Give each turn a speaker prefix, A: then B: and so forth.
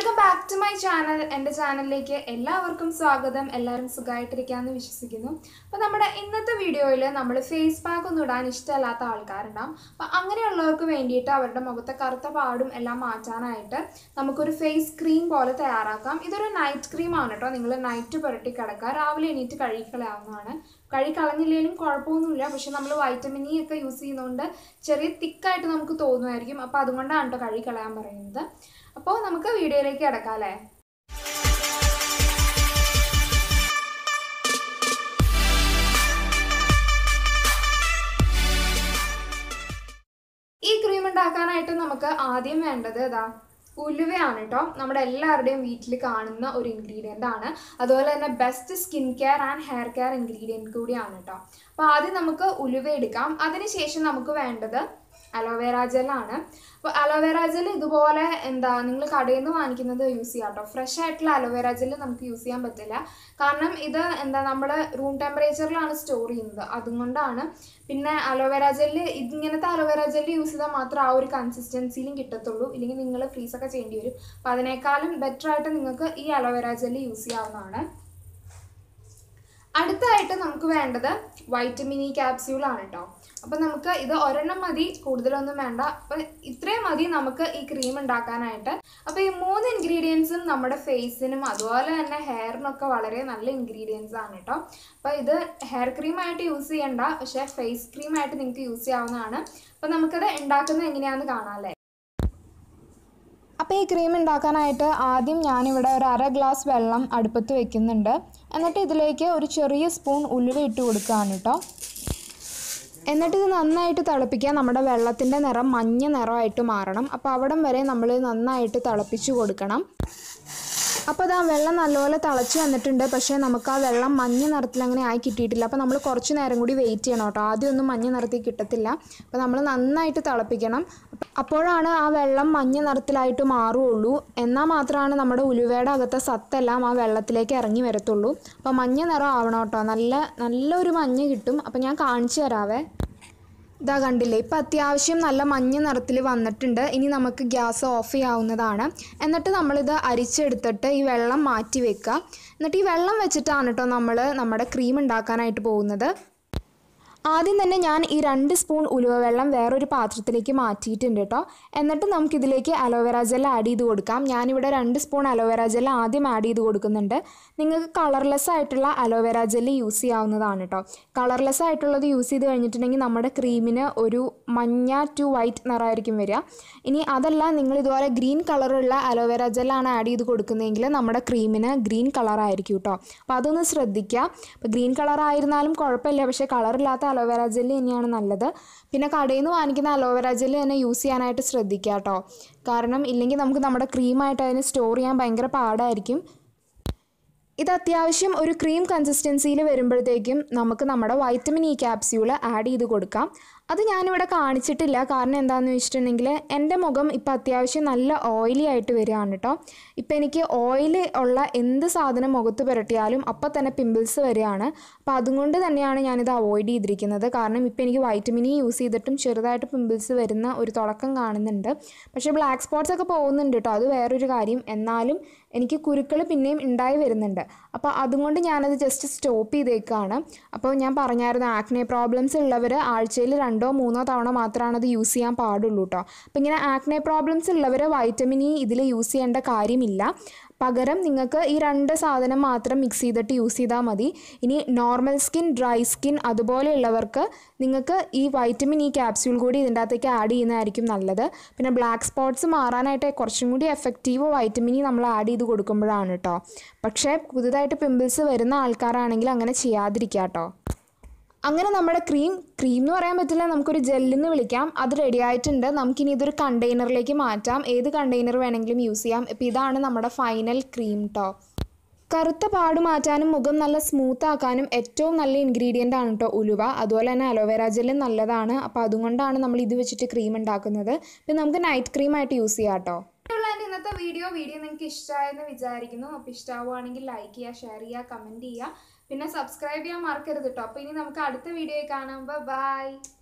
A: welcome back to my channel എൻ്റെ ചാനലിലേക്ക് എല്ലാവർക്കും സ്വാഗതം എല്ലാവരും സുഖമായിട്ടിരിക്കാമെന്ന് വിശ്വസിക്കുന്നു അപ്പോൾ നമ്മുടെ ഇന്നത്തെ വീഡിയോയിൽ നമ്മൾ ഫേസ് പാക്ക് ഒന്നും ഇടാൻ ഇഷ്ടമല്ലാത്ത ആൾക്കാരുണ്ടാവും അപ്പോൾ അങ്ങനെയുള്ളവർക്ക് വേണ്ടിയിട്ട് അവരുടെ മുഖത്തെ കറുത്ത പാടും എല്ലാം മാറ്റാനായിട്ട് നമുക്കൊരു ഫേസ് ക്രീം പോലെ തയ്യാറാക്കാം ഇതൊരു നൈറ്റ് ക്രീമാണ് കേട്ടോ നിങ്ങൾ നൈറ്റ് പുരട്ടി കിടക്കുക രാവിലെ എണീറ്റ് കഴുകിക്കളയാവുന്നതാണ് കഴുകി കളഞ്ഞില്ലെങ്കിലും കുഴപ്പമൊന്നുമില്ല പക്ഷെ നമ്മൾ വൈറ്റമിൻ ഇ ഒക്കെ യൂസ് ചെയ്യുന്നതുകൊണ്ട് ചെറിയ തിക്കായിട്ട് നമുക്ക് തോന്നുമായിരിക്കും അപ്പോൾ അതുകൊണ്ടാണ് കേട്ടോ കഴുകി കളയാൻ പറയുന്നത് അപ്പോൾ നമുക്ക് വീഡിയോയിലേക്ക് കിടക്കാം അല്ലേ ഈ ക്രീം ഉണ്ടാക്കാനായിട്ട് നമുക്ക് ആദ്യം വേണ്ടത് ഇതാ ഉലുവയാണ് കേട്ടോ നമ്മുടെ എല്ലാവരുടെയും വീട്ടിൽ കാണുന്ന ഒരു ഇൻഗ്രീഡിയൻ്റ് ആണ് അതുപോലെ തന്നെ best skin care and hair care ingredient കൂടിയാണ് കേട്ടോ അപ്പോൾ ആദ്യം നമുക്ക് ഉലുവ എടുക്കാം അതിനുശേഷം നമുക്ക് വേണ്ടത് അലോവേറ ജെല്ലാണ് അപ്പോൾ അലോവേറ ജെൽ ഇതുപോലെ എന്താ നിങ്ങൾ കടയിൽ നിന്ന് വാങ്ങിക്കുന്നത് യൂസ് ചെയ്യാം കേട്ടോ ഫ്രഷ് ആയിട്ടുള്ള അലോവേറ ജെൽ നമുക്ക് യൂസ് ചെയ്യാൻ പറ്റില്ല കാരണം ഇത് എന്താ നമ്മൾ റൂം ടെമ്പറേച്ചറിലാണ് സ്റ്റോർ ചെയ്യുന്നത് അതുകൊണ്ടാണ് പിന്നെ അലോവേറ ജെല്ല് ഇതിങ്ങനത്തെ അലോവേറ ജെല്ല് യൂസ് ചെയ്താൽ മാത്രം ആ ഒരു കൺസിസ്റ്റൻസിയിലും കിട്ടത്തുള്ളൂ ഇല്ലെങ്കിൽ നിങ്ങൾ ഫ്രീസൊക്കെ ചെയ്യേണ്ടി വരും അപ്പോൾ അതിനേക്കാളും ബെറ്റർ ആയിട്ട് നിങ്ങൾക്ക് ഈ അലോവേറ ജെല്ല് യൂസ് ചെയ്യാവുന്നതാണ് അടുത്തായിട്ട് നമുക്ക് വേണ്ടത് വൈറ്റമിൻ ഇ ക്യാപ്സ്യൂളാണ് കേട്ടോ അപ്പം നമുക്ക് ഇത് ഒരെണ്ണം മതി കൂടുതലൊന്നും വേണ്ട അപ്പം ഇത്രയും മതി നമുക്ക് ഈ ക്രീം ഉണ്ടാക്കാനായിട്ട് അപ്പോൾ ഈ മൂന്ന് ഇൻഗ്രീഡിയൻസും നമ്മുടെ ഫേസിനും അതുപോലെ തന്നെ ഹെയറിനൊക്കെ വളരെ നല്ല ഇൻഗ്രീഡിയൻസ് ആണ് കേട്ടോ അപ്പോൾ ഇത് ഹെയർ ക്രീമായിട്ട് യൂസ് ചെയ്യണ്ട പക്ഷേ ഫേസ് ക്രീമായിട്ട് നിങ്ങൾക്ക് യൂസ് ചെയ്യാവുന്നതാണ് അപ്പോൾ നമുക്കത് ഉണ്ടാക്കുന്നത് എങ്ങനെയാണെന്ന് കാണാം അല്ലേ അപ്പോൾ ഈ ക്രീം ഉണ്ടാക്കാനായിട്ട് ആദ്യം ഞാനിവിടെ ഒരു അര ഗ്ലാസ് വെള്ളം അടുപ്പത്ത് വെക്കുന്നുണ്ട് എന്നിട്ട് ഇതിലേക്ക് ഒരു ചെറിയ സ്പൂൺ ഉലുവ ഇട്ട് കൊടുക്കുകയാണ് കേട്ടോ എന്നിട്ട് ഇത് നന്നായിട്ട് തിളപ്പിക്കുക നമ്മുടെ വെള്ളത്തിൻ്റെ നിറം മഞ്ഞ നിറമായിട്ട് മാറണം അപ്പോൾ അവിടം വരെ നമ്മൾ നന്നായിട്ട് തിളപ്പിച്ച് കൊടുക്കണം അപ്പോൾ അത് ആ വെള്ളം നല്ലപോലെ തിളച്ച് വന്നിട്ടുണ്ട് പക്ഷേ നമുക്ക് ആ വെള്ളം മഞ്ഞ നിറത്തിൽ അങ്ങനെ ആയി കിട്ടിയിട്ടില്ല അപ്പോൾ നമ്മൾ കുറച്ച് നേരം കൂടി വെയിറ്റ് ചെയ്യണം കേട്ടോ ആദ്യം ഒന്നും മഞ്ഞ നിറത്തിൽ കിട്ടത്തില്ല അപ്പോൾ നമ്മൾ നന്നായിട്ട് തിളപ്പിക്കണം അപ്പോഴാണ് ആ വെള്ളം മഞ്ഞ നിറത്തിലായിട്ട് മാറുകയുള്ളൂ എന്നാൽ മാത്രമാണ് നമ്മുടെ ഉലുവയുടെ അകത്തെ സത്തെല്ലാം ആ വെള്ളത്തിലേക്ക് ഇറങ്ങി വരത്തുള്ളൂ അപ്പോൾ മഞ്ഞ നിറം ആവണം കേട്ടോ നല്ല നല്ലൊരു മഞ്ഞ കിട്ടും അപ്പോൾ ഞാൻ കാണിച്ചു തരാവേ ഇതാ കണ്ടില്ലേ ഇപ്പം അത്യാവശ്യം നല്ല മഞ്ഞ നിറത്തിൽ വന്നിട്ടുണ്ട് ഇനി നമുക്ക് ഗ്യാസ് ഓഫ് ചെയ്യാവുന്നതാണ് എന്നിട്ട് നമ്മളിത് അരിച്ചെടുത്തിട്ട് ഈ വെള്ളം മാറ്റി വെക്കുക എന്നിട്ട് ഈ വെള്ളം വെച്ചിട്ടാണ് കേട്ടോ നമ്മൾ നമ്മുടെ ക്രീം ഉണ്ടാക്കാനായിട്ട് പോകുന്നത് ആദ്യം തന്നെ ഞാൻ ഈ രണ്ട് സ്പൂൺ ഉലുവ വെള്ളം വേറൊരു പാത്രത്തിലേക്ക് മാറ്റിയിട്ടുണ്ട് കേട്ടോ എന്നിട്ട് നമുക്കിതിലേക്ക് അലോവേറ ജെൽ ആഡ് ചെയ്ത് കൊടുക്കാം ഞാനിവിടെ രണ്ട് സ്പൂൺ അലോവേറ ജെൽ ആദ്യം ആഡ് ചെയ്ത് കൊടുക്കുന്നുണ്ട് നിങ്ങൾക്ക് കളർലെസ് ആയിട്ടുള്ള അലോവേറ ജെൽ യൂസ് ചെയ്യാവുന്നതാണ് കേട്ടോ കളർലെസ് ആയിട്ടുള്ളത് യൂസ് ചെയ്ത് കഴിഞ്ഞിട്ടുണ്ടെങ്കിൽ നമ്മുടെ ക്രീമിന് ഒരു മഞ്ഞ ടു വൈറ്റ് നിറമായിരിക്കും വരിക ഇനി അതല്ല നിങ്ങൾ ഇതുപോലെ ഗ്രീൻ കളറുള്ള അലോവേറ ജെല്ലാണ് ആഡ് ചെയ്ത് കൊടുക്കുന്നതെങ്കിൽ നമ്മുടെ ക്രീമിന് ഗ്രീൻ കളറായിരിക്കും കേട്ടോ അപ്പോൾ അതൊന്ന് ശ്രദ്ധിക്കുക അപ്പോൾ ഗ്രീൻ കളർ ആയിരുന്നാലും കുഴപ്പമില്ല പക്ഷേ കളറില്ലാത്ത അലോവേറ ജെല്ല് തന്നെയാണ് നല്ലത് പിന്നെ കടയിൽ നിന്ന് വാങ്ങിക്കുന്ന അലോവേറ ജെല്ല് തന്നെ യൂസ് ചെയ്യാനായിട്ട് ശ്രദ്ധിക്കുക കേട്ടോ കാരണം ഇല്ലെങ്കിൽ നമുക്ക് നമ്മുടെ ക്രീമായിട്ട് അതിന് സ്റ്റോർ ചെയ്യാൻ ഭയങ്കര പാടായിരിക്കും ഇത് അത്യാവശ്യം ഒരു ക്രീം കൺസിസ്റ്റൻസിയിൽ വരുമ്പോഴത്തേക്കും നമുക്ക് നമ്മുടെ വൈറ്റമിൻ ഇ ക്യാപ്സ്യൂൾ ആഡ് ചെയ്ത് കൊടുക്കാം അത് ഞാനിവിടെ കാണിച്ചിട്ടില്ല കാരണം എന്താണെന്ന് വെച്ചിട്ടുണ്ടെങ്കിൽ എൻ്റെ മുഖം ഇപ്പോൾ അത്യാവശ്യം നല്ല ഓയിലി ആയിട്ട് വരികയാണ് കേട്ടോ ഇപ്പോൾ എനിക്ക് ഓയിൽ ഉള്ള എന്ത് സാധനം മുഖത്ത് പുരട്ടിയാലും അപ്പോൾ തന്നെ പിമ്പിൾസ് വരികയാണ് അപ്പോൾ അതുകൊണ്ട് തന്നെയാണ് ഞാനിത് അവോയ്ഡ് ചെയ്തിരിക്കുന്നത് കാരണം ഇപ്പോൾ എനിക്ക് വൈറ്റമിൻ ഇ യൂസ് ചെയ്തിട്ടും ചെറുതായിട്ട് പിമ്പിൾസ് വരുന്ന ഒരു തുടക്കം കാണുന്നുണ്ട് പക്ഷേ ബ്ലാക്ക് സ്പോട്ട്സ് ഒക്കെ പോകുന്നുണ്ട് കേട്ടോ അത് വേറൊരു കാര്യം എന്നാലും എനിക്ക് കുരുക്കൾ പിന്നെയും ഉണ്ടായി വരുന്നുണ്ട് അപ്പോൾ അതുകൊണ്ട് ഞാനത് ജസ്റ്റ് സ്റ്റോപ്പ് ചെയ്തേക്കാണ് അപ്പോൾ ഞാൻ പറഞ്ഞായിരുന്നു ആക്നെ പ്രോബ്ലംസ് ഉള്ളവർ ആഴ്ചയിൽ രണ്ടോ മൂന്നോ തവണ മാത്രമാണ് അത് യൂസ് ചെയ്യാൻ പാടുള്ളൂ കേട്ടോ അപ്പോൾ ഇങ്ങനെ ആക്നെ പ്രോബ്ലംസ് ഉള്ളവർ വൈറ്റമിൻ ഇ ഇതിൽ യൂസ് ചെയ്യേണ്ട കാര്യമില്ല പകരം നിങ്ങൾക്ക് ഈ രണ്ട് സാധനം മാത്രം മിക്സ് ചെയ്തിട്ട് യൂസ് ചെയ്താൽ മതി ഇനി നോർമൽ സ്കിൻ ഡ്രൈ സ്കിൻ അതുപോലെയുള്ളവർക്ക് നിങ്ങൾക്ക് ഈ വൈറ്റമിൻ ഇ ക്യാപ്സ്യൂൾ കൂടി ഇതിൻ്റെ അകത്തേക്ക് ആഡ് ചെയ്യുന്നതായിരിക്കും നല്ലത് പിന്നെ ബ്ലാക്ക് സ്പോട്ട്സ് മാറാനായിട്ട് കുറച്ചും കൂടി എഫക്റ്റീവ് വൈറ്റമിൻ ഇ നമ്മൾ ആഡ് ചെയ്ത് കൊടുക്കുമ്പോഴാണ് കേട്ടോ പക്ഷേ പുതുതായിട്ട് പിമ്പിൾസ് വരുന്ന ആൾക്കാരാണെങ്കിൽ അങ്ങനെ ചെയ്യാതിരിക്കുക കേട്ടോ അങ്ങനെ നമ്മുടെ ക്രീം ക്രീം എന്ന് പറയാൻ പറ്റില്ല നമുക്കൊരു ജെല്ലെന്ന് വിളിക്കാം അത് റെഡി ആയിട്ടുണ്ട് നമുക്കിനി ഇതൊരു കണ്ടെയ്നറിലേക്ക് മാറ്റാം ഏത് കണ്ടെയ്നർ വേണമെങ്കിലും യൂസ് ചെയ്യാം ഇപ്പോൾ ഇതാണ് നമ്മുടെ ഫൈനൽ ക്രീം കേട്ടോ കറുത്ത പാട് മാറ്റാനും മുഖം നല്ല സ്മൂത്ത് ആക്കാനും ഏറ്റവും നല്ല ഇൻഗ്രീഡിയൻ്റ് ആണ് കേട്ടോ ഉലുവ അതുപോലെ തന്നെ അലോവേറ ജെല്ലും നല്ലതാണ് അപ്പോൾ അതുകൊണ്ടാണ് നമ്മൾ ഇത് വെച്ചിട്ട് ക്രീം ഉണ്ടാക്കുന്നത് പിന്നെ നമുക്ക് നൈറ്റ് ക്രീം ആയിട്ട് യൂസ് ചെയ്യാം കേട്ടോ എൻ്റെ ഇന്നത്തെ വീഡിയോ വീഡിയോ നിങ്ങൾക്ക് ഇഷ്ടമായെന്ന് വിചാരിക്കുന്നു അപ്പോൾ ഇഷ്ടമാവുകയാണെങ്കിൽ ലൈക്ക് ചെയ്യുക ഷെയർ ചെയ്യുക കമൻറ്റ് ചെയ്യുക പിന്നെ സബ്സ്ക്രൈബ് ചെയ്യാൻ മറക്കരുത് കേട്ടോ അപ്പോൾ ഇനി നമുക്ക് അടുത്ത വീഡിയോ കാണാം ബൈ